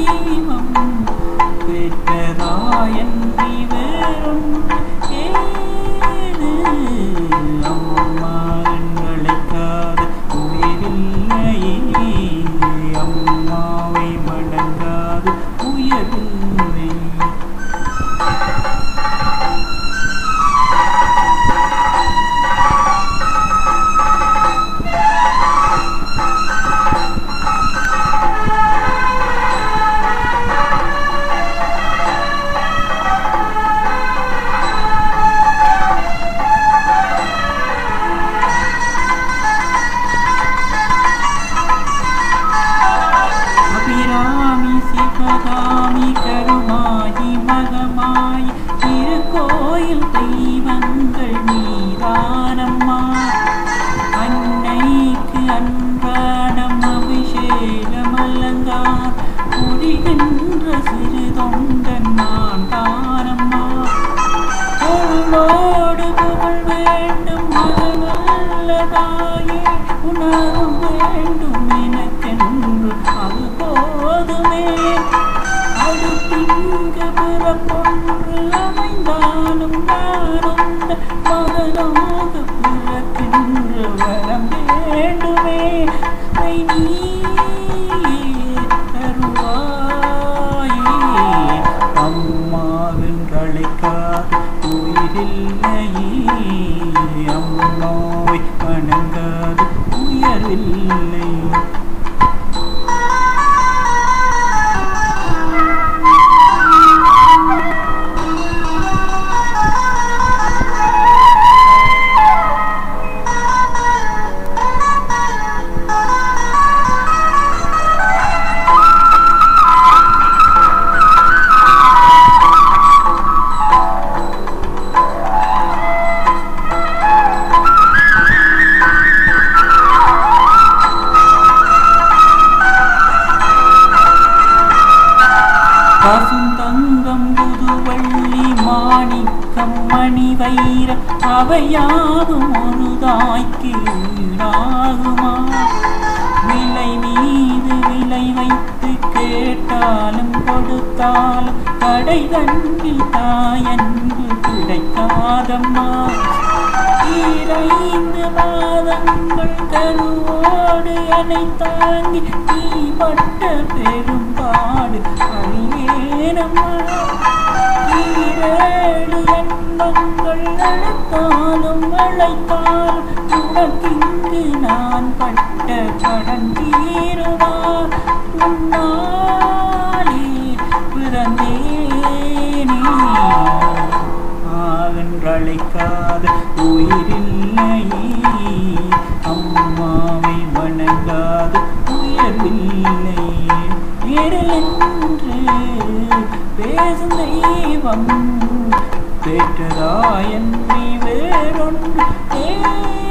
தெய்வம் பெற்றதாயன்றி வேறொன்று ஏது அம்மா என்றழைக்காத உயிரில்லையே அம்மாவை வணங்காது உயரில்லை அபிராமி சிவகாமி கருமாயி மகமாய் திருக்கோயில் தெய்வங்கள் நீதானம்மா அன்னைக்கு அன்றாடம் அபிஷேகம் அலங்கார் புரிகின்ற சிறு தொண்டன் நான் தானம்மா பொருளோடு புகழ் வேண்டும் மகனல்லதாயே உணரும் வேண்டும் எனக்கென்று அது போதுமே அடுத்திங்கு பிறப்பொன்று அமைந்தாலும் நானந்த மகனாக பிறக்கின்ற வரம் வேண்டுமே அதை நீயே தருவாயே அம்மாவென்றழைக்காத உயிரில்லையே அம்மாவை வணங்காத உயரில்லை பசும் தங்கம் புதுவள்ளி மாணிக்கம் மணி வைரம் அவையாகும் ஒரு தாய்க்கு ஈடாகுமா விலை மீது விலை வைத்து கேட்டாலும் கொடுத்தாலும் கடை கண்ணில் தாயன்பு கிடைக்காதம்மா ஈரைந்து மாதங்கள் கருவோடு என்னை தாங்கி நீ பட்ட பெரும்பாடு அறியேனம்மா ஈரேழு எண்ணங்கள் அழைத்தாலும் அழைத்தாலும் உனக்கிங்கு நான் பட்ட கடன் தீருவார் உன்னாலே பிறந்தேனே ஆகன்றழைக்காத உயிரில்லையே அம்மாவை வணங்காத உயர்வில்லையே என்று பேசும் தெய்வம் பெற்றதாயன்றி வேறொன்று ஏ